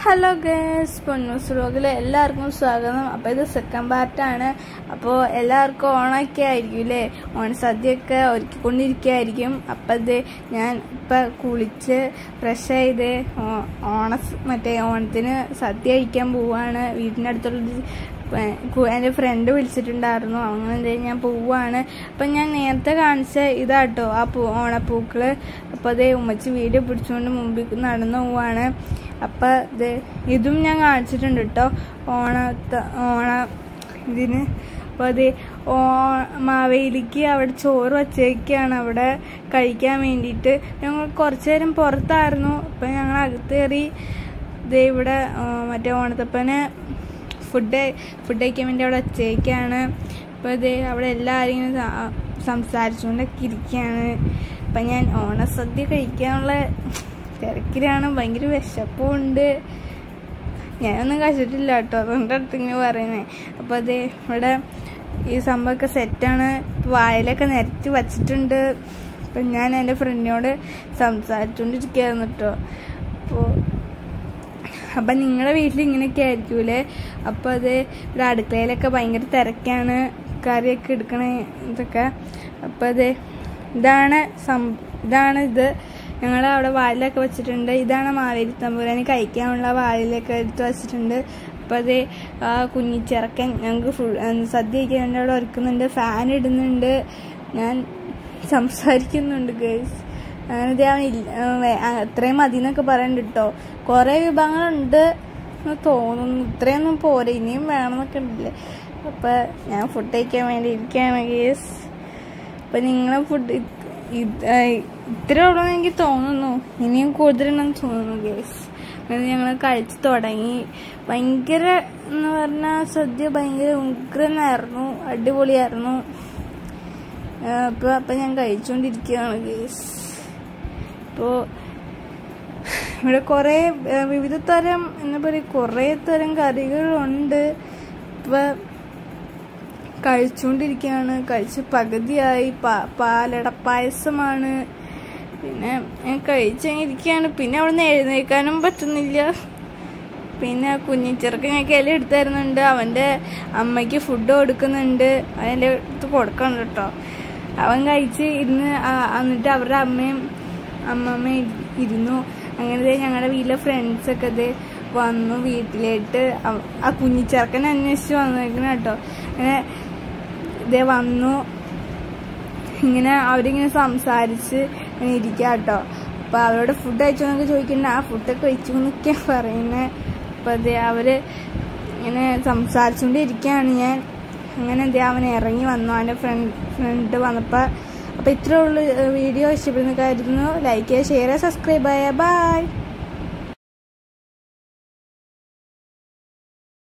hello guys പൊന്നൂസ് വ്ലോഗിൽ എല്ലാവർക്കും സ്വാഗതം അപ്പോൾ ഇത് സെക്കൻഡ് പാർട്ടാണ് അപ്പോൾ എല്ലാവർക്കും ഓണമൊക്കെ ആയിരിക്കും അല്ലേ ഓണസദ്യയൊക്കെ ഒരുക്കിക്കൊണ്ടിരിക്കുകയായിരിക്കും അപ്പം ഇത് ഞാൻ ഇപ്പം കുളിച്ച് ഫ്രഷ് ചെയ്ത് ഓ- ഓണ സ് മറ്റേ ഓണത്തിന് സദ്യ കഴിക്കാൻ പോവാണ് വീടിൻ്റെ അടുത്തുള്ള എൻ്റെ ഫ്രണ്ട് വിളിച്ചിട്ടുണ്ടായിരുന്നു അങ്ങനെ എന്തായാലും ഞാൻ പോവാണ് അപ്പം ഞാൻ നേരത്തെ കാണിച്ച ഇതാട്ടോ ആ പൂ ഓണപ്പൂക്കൾ അപ്പോൾ അതേ ഉമ്മച്ചി വീഡിയോ പിടിച്ചുകൊണ്ട് മുമ്പിൽ നടന്നു പോവാണ് അപ്പം ഇത് ഇതും ഞാൻ കാണിച്ചിട്ടുണ്ട് കേട്ടോ ഓണത്തെ ഓണ ഇതിന് അപ്പോൾ അത് ഓ മാവേലിക്ക് അവിടെ ചോറ് വച്ചേക്കാണ് അവിടെ കഴിക്കാൻ വേണ്ടിയിട്ട് ഞങ്ങൾ കുറച്ച് നേരം പുറത്തായിരുന്നു അപ്പം ഞങ്ങൾ അകത്ത് കയറി ഇത് ഇവിടെ ആ, മറ്റേ ഓണത്തപ്പനെ ഫുഡ് ഫുഡ് കഴിക്കാൻ വേണ്ടി അവിടെ വച്ചേക്കാണ് അപ്പോൾ ഇത് അവിടെ എല്ലാവരും ഇങ്ങനെ സ- സംസാരിച്ചുകൊണ്ടൊക്കെ ഇരിക്കുകയാണ് അപ്പം ഞാൻ ഓണസദ്യ കഴിക്കാനുള്ള തിരക്കിലാണ് ഭയങ്കര വിശപ്പും ഉണ്ട് ഞാനൊന്നും കഴിച്ചിട്ടില്ല കേട്ടോ അതുകൊണ്ട് അടുത്ത് ഇങ്ങനെ പറയുന്നത് അപ്പോൾ അത് ഇവിടെ ഈ സംഭവമൊക്കെ സെറ്റാണ് വായിലൊക്കെ നിരത്തി വച്ചിട്ടുണ്ട് അപ്പം ഞാൻ എൻ്റെ ഫ്രണ്ടിനോട് സംസാരിച്ചുകൊണ്ടിരിക്കുകയായിരുന്നു കേട്ടോ അപ്പോൾ അപ്പം നിങ്ങളുടെ വീട്ടിൽ ഇങ്ങനെയൊക്കെ ആയിരിക്കൂലേ അപ്പോൾ അത് ഇവിടെ അടുക്കളയിലൊക്കെ ഭയങ്കര തിരക്കാണ് കറിയൊക്കെ എടുക്കണ ഇതൊക്കെ അപ്പോൾ അത് ഇതാണ് സം ഇതാണ് ഇത് ഞങ്ങൾ അവിടെ വാലിലൊക്കെ വെച്ചിട്ടുണ്ട് ഇതാണ് മാവേലി തമ്പുരാന് കഴിക്കാനുള്ള വാലിലൊക്കെ എടുത്ത് വെച്ചിട്ടുണ്ട് അപ്പോൾ അത് ആ കുഞ്ഞിച്ചിറക്കൻ ഞങ്ങൾക്ക് ഫുൾ സദ്യ കഴിക്കാൻ വേണ്ടി അവിടെ ഒരുക്കുന്നുണ്ട് ഫാൻ ഇടുന്നുണ്ട് ഞാൻ സംസാരിക്കുന്നുണ്ട് ഗേൾസ് അങ്ങനത്തെ അവൻ ഇല്ല ആ, വേ- ആ, അത്രയും മതി എന്നൊക്കെ പറയുന്നുണ്ട് കേട്ടോ കുറേ വിഭവങ്ങളുണ്ട് എന്ന് തോന്നുന്നു ഇത്രയൊന്നും പോരെ ഇനിയും വേണമെന്നൊക്കെ ഉണ്ടല്ലേ അപ്പം ഞാൻ ഫുഡ് കഴിക്കാൻ വേണ്ടി ഇരിക്കുകയാണ് ഗേസ് അപ്പം നിങ്ങളെ ഫുഡ് ഇത്ര ഉള്ളൂ എനിക്ക് തോന്നുന്നു ഇനിയും കൂടുതലുണ്ടെന്ന് തോന്നുന്നു ഗേസ് അങ്ങനെ ഞങ്ങൾ കഴിച്ച് തുടങ്ങി ഭയങ്കര എന്ന് പറഞ്ഞാൽ സദ്യ ഭയങ്കര ഉഗ്രനായിരുന്നു അടിപൊളിയായിരുന്നു അപ്പോൾ അപ്പം ഞാൻ കഴിച്ചുകൊണ്ടിരിക്കുകയാണ് ഗേസ് ഇപ്പോൾ ഇവിടെ കുറേ ഏഹ്, വിവിധ തരം എന്താ പറയുക കുറേ തരം കറികളുണ്ട് ഇപ്പം കഴിച്ചുകൊണ്ടിരിക്കുകയാണ് കഴിച്ച് പകുതിയായി പാ പാലട പായസമാണ് പിന്നെ ഞാൻ കഴിച്ചങ്ങിരിക്കുകയാണ് പിന്നെ അവിടെ നിന്ന് എഴുന്നേൽക്കാനും പറ്റുന്നില്ല പിന്നെ കുഞ്ഞിച്ചെറുക്ക് ഞാൻ ഇല എടുത്ത് തരുന്നുണ്ട് അവൻ്റെ അമ്മയ്ക്ക് ഫുഡ് കൊടുക്കുന്നുണ്ട് അതിൻ്റെ അടുത്ത് കൊടുക്കണം കേട്ടോ അവൻ കഴിച്ച് ഇരുന്ന് ആ- എന്നിട്ട് അവരുടെ അമ്മയും അമ്മമ്മയും ഇരുന്നു അങ്ങനെ ഞങ്ങളുടെ വീട്ടിലെ ഫ്രണ്ട്സൊക്കെ ഇത് വന്നു വീട്ടിലേക്ക് അവ- ആ കുഞ്ഞിച്ചെറുക്കനെ അന്വേഷിച്ച് വന്നേക്കണ കേട്ടോ അങ്ങനെ ഇതേ വന്നു ഇങ്ങനെ അവരിങ്ങനെ സംസാരിച്ച് ഇങ്ങനെ ഇരിക്കുക കേട്ടോ അപ്പോൾ അവരോട് ഫുഡ് കഴിച്ചോ എന്നൊക്കെ ചോദിക്കണ്ട ആ ഫുഡൊക്കെ കഴിച്ചു എന്നൊക്കെ പറയുന്നത് അപ്പോൾ അത് അവര് ഇങ്ങനെ സംസാരിച്ചുകൊണ്ട് ഇരിക്കുകയാണ് ഞാൻ അങ്ങനെ എന്ത് അവൻ ഇറങ്ങി വന്നു അവൻ്റെ ഫ്രണ്ട് ഫ്രണ്ട് വന്നപ്പോൾ അപ്പോൾ ഇത്രേ ഉള്ളൂ വീഡിയോ ഇഷ്ടപ്പെടുന്ന കരുതുന്നു ലൈക്ക് ചെയ്യുക ഷെയർ ചെയ്യുക സബ്സ്ക്രൈബ് ചെയ്യുക ബൈ